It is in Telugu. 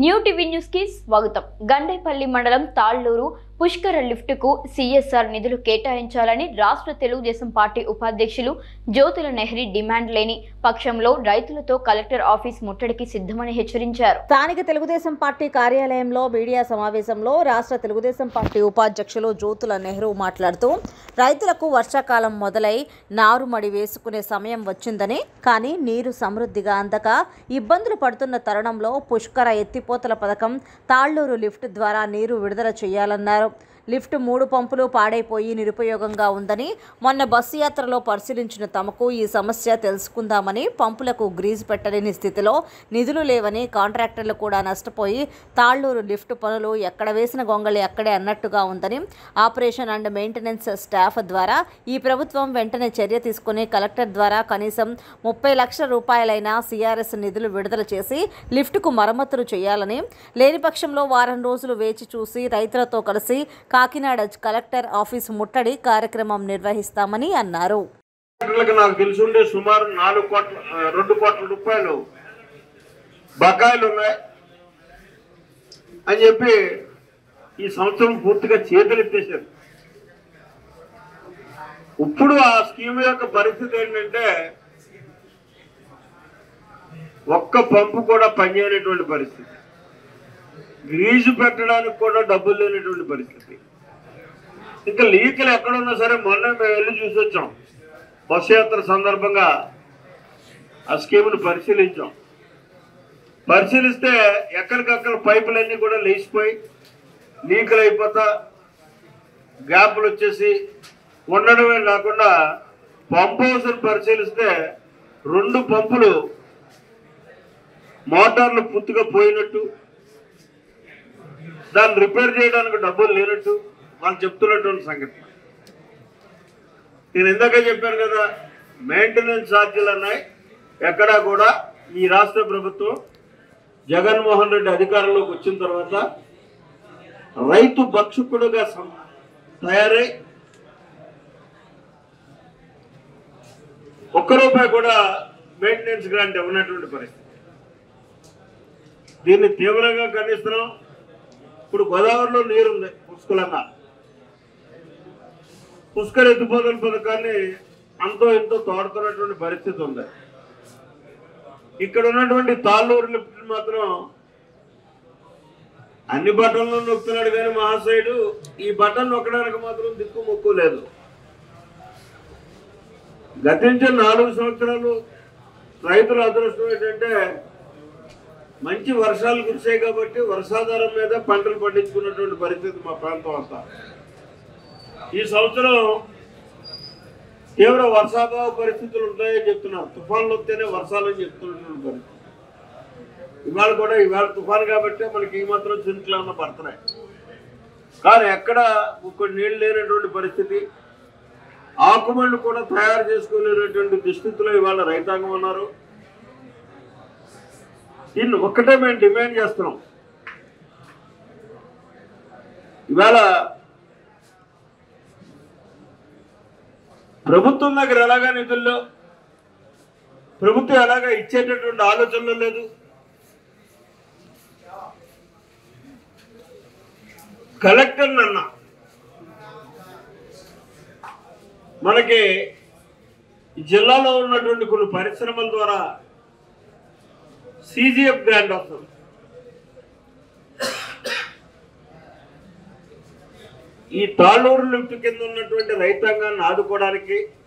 న్యూ టీవీ న్యూస్ కి స్వాగతం గండేపల్లి మండలం తాళ్లూరు పుష్కర లిఫ్ట్ కు సిఎస్ఆర్ నిధులు కేటాయించాలని రాష్ట్ర తెలుగుదేశం పార్టీ ఉపాధ్యక్షులు జ్యోతుల నెహ్రీ డిమాండ్ లేని పక్షంలో రైతులతో కలెక్టర్ ఆఫీస్ ముట్టడికి సిద్ధమని హెచ్చరించారు స్థానిక తెలుగుదేశం పార్టీ కార్యాలయంలో మీడియా సమావేశంలో రాష్ట్ర తెలుగుదేశం పార్టీ ఉపాధ్యక్షులు జ్యోతుల నెహ్రూ మాట్లాడుతూ రైతులకు వర్షాకాలం మొదలై నారుమడి వేసుకునే సమయం వచ్చిందని కానీ నీరు సమృద్ధిగా అందక ఇబ్బందులు పడుతున్న తరుణంలో పుష్కర ఎత్తిపోతల పథకం తాళ్లూరు లిఫ్ట్ ద్వారా నీరు విడుదల చేయాలన్నారు లిఫ్ట్ మూడు పంపులు పాడైపోయి నిరుపయోగంగా ఉందని మొన్న బస్సు యాత్రలో పరిశీలించిన తమకు ఈ సమస్య తెలుసుకుందామని పంపులకు గ్రీజు పెట్టలేని స్థితిలో నిధులు లేవని కాంట్రాక్టర్లు కూడా నష్టపోయి తాళ్లూరు లిఫ్ట్ పనులు ఎక్కడ వేసిన గొంగళి అక్కడే అన్నట్టుగా ఉందని ఆపరేషన్ అండ్ మెయింటెనెన్స్ స్టాఫ్ ద్వారా ఈ ప్రభుత్వం వెంటనే చర్య తీసుకుని కలెక్టర్ ద్వారా కనీసం ముప్పై లక్షల రూపాయలైన సిఆర్ఎస్ నిధులు విడుదల చేసి లిఫ్ట్కు మరమ్మతులు చేయాలని లేని పక్షంలో వారం రోజులు వేచి చూసి రైతులతో కలిసి కాకినాడ కలెక్టర్ ఆఫీస్ ముట్టడి కార్యక్రమం నిర్వహిస్తామని అన్నారు కాంట్రాక్టర్లకు నాకు తెలుసుండే సుమారు నాలుగు కోట్ల ఆ, రెండు కోట్ల రూపాయలు బకాయిలు ఉన్నాయి అని చెప్పి ఈ సంవత్సరం పూర్తిగా చేతులెత్తేశారు ఇప్పుడు ఆ స్కీమ్ యొక్క పరిస్థితి ఏంటంటే ఒక్క పంపు కూడా పనిచేయనటువంటి పరిస్థితి గ్రీజు పెట్టడానికి కూడా డబ్బులు లేనటువంటి పరిస్థితి ఇంకా లీకులు ఎక్కడున్నా సరే మొన్న మేము వెళ్ళి చూసి వచ్చాం బస్సు యాత్ర సందర్భంగా ఆ స్కీమ్ను పరిశీలించాం పరిశీలిస్తే ఎక్కడికక్కడ పైపులన్నీ కూడా లేచిపోయి లీకులు అయిపోతా గ్యాప్లు వచ్చేసి ఉండడమే కాకుండా పంప్ హౌస్ని పరిశీలిస్తే రెండు పంపులు మోటార్లు పూర్తిగా పోయినట్టు దాన్ని రిపేర్ చేయడానికి డబ్బులు లేనట్టు వాళ్ళు చెప్తున్నటువంటి సంగతి నేను ఇందాక చెప్పాను కదా మెయింటెనెన్స్ ఛార్జీలు అన్నాయి ఎక్కడా కూడా ఈ రాష్ట్ర ప్రభుత్వం జగన్మోహన్ రెడ్డి అధికారంలోకి వచ్చిన తర్వాత రైతు భక్షకుడుగా సం- తయారై ఒక్క రూపాయి కూడా మెయింటెనెన్స్ గ్రాంట్ ఇవ్వనటువంటి పరిస్థితి దీన్ని తీవ్రంగా ఖండిస్తున్నాం ఇప్పుడు గోదావరిలో నీరుంది పుష్కలంగా పుష్కర ఎత్తిపోతల పథకాన్ని అంతో ఎంతో తోడుతున్నటువంటి పరిస్థితి ఉంది ఇక్కడ ఉన్నటువంటి తాళ్ళూరు లిఫ్ట్ మాత్రం అన్ని బటన్లు నొక్కుతున్నాడు కానీ మహాశయుడు ఈ బటన్ నొక్కడానికి మాత్రం దిక్కు మొక్కు లేదు గతించిన నాలుగు సంవత్సరాలు రైతుల అదృష్టం ఏంటంటే మంచి వర్షాలు కురిసాయి కాబట్టి వర్షాధారం మీద పంటలు పండించుకున్నటువంటి పరిస్థితి మా ప్రాంతం అంతా ఈ సంవత్సరం తీవ్ర వర్షాభావ పరిస్థితులు ఉంటాయని చెప్తున్నారు తుఫాన్లు వస్తేనే వర్షాలని చెప్తున్నటువంటి పరిస్థితి ఇవాళ కూడా ఇవాళ తుఫాన్ కాబట్టి మనకి ఈ మాత్రం చినుకులు ఏమన్నా పడుతున్నాయి కానీ ఎక్కడ కొన్ని నీళ్ళు లేనటువంటి పరిస్థితి ఆకుమళ్ళు కూడా తయారు చేసుకోలేనటువంటి దుస్థితిలో ఇవాళ రైతాంగం ఉన్నారు దీన్ని ఒక్కటే మేము డిమాండ్ చేస్తున్నాం ఇవాళ ప్రభుత్వం దగ్గర ఎలాగా నిధుల్లో ప్రభుత్వం ఎలాగా ఇచ్చేటటువంటి ఆలోచనలు లేదు కలెక్టర్ అన్న మనకి ఈ జిల్లాలో ఉన్నటువంటి కొన్ని పరిశ్రమల ద్వారా సిజిఎఫ్ గ్రాంట్ వస్తుంది ఈ తాళ్ళూరు లిఫ్ట్ కింద ఉన్నటువంటి రైతాంగాన్ని ఆదుకోవడానికి